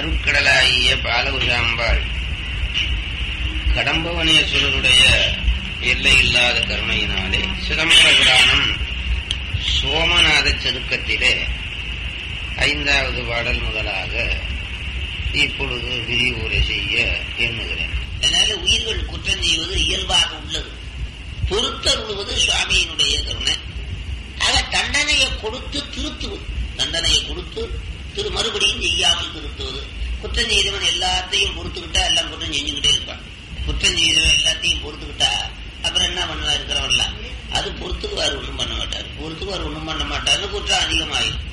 அருட்கடலாகிய பாலகுசாம்பாள் கடம்பவனேஸ்வரருடைய எல்லை இல்லாத கருணையினாலே சிதம்பர புராணம் சோமநாத செருக்கத்திலே ஐந்தாவது பாடல் முதலாக இப்பொழுது விரிவுரை செய்ய எண்ணுகிறேன் அதனால உயிர்கள் குற்றம் செய்வது இயல்பாக உள்ளது பொறுத்தருள்வது சுவாமியினுடைய கருணை ஆக தண்டனையை கொடுத்து திருத்துவது தண்டனையை கொடுத்து திரு மறுபடியும் செய்யாமல் திருத்துவது குற்றம் செய்தவன் எல்லாத்தையும் பொறுத்துக்கிட்டா எல்லாம் குற்றம் செஞ்சுக்கிட்டே இருப்பான் குற்றம் செய்தவன் எல்லாத்தையும் பொறுத்துக்கிட்டா அப்புறம் என்ன பண்ணுவா இருக்கிறவன்லாம் அது பொறுத்துக்குவார் ஒண்ணும் பண்ண மாட்டார் பொறுத்துக்குவார் ஒண்ணும் பண்ண மாட்டார்னு குற்றம் அதிகமாயிரும்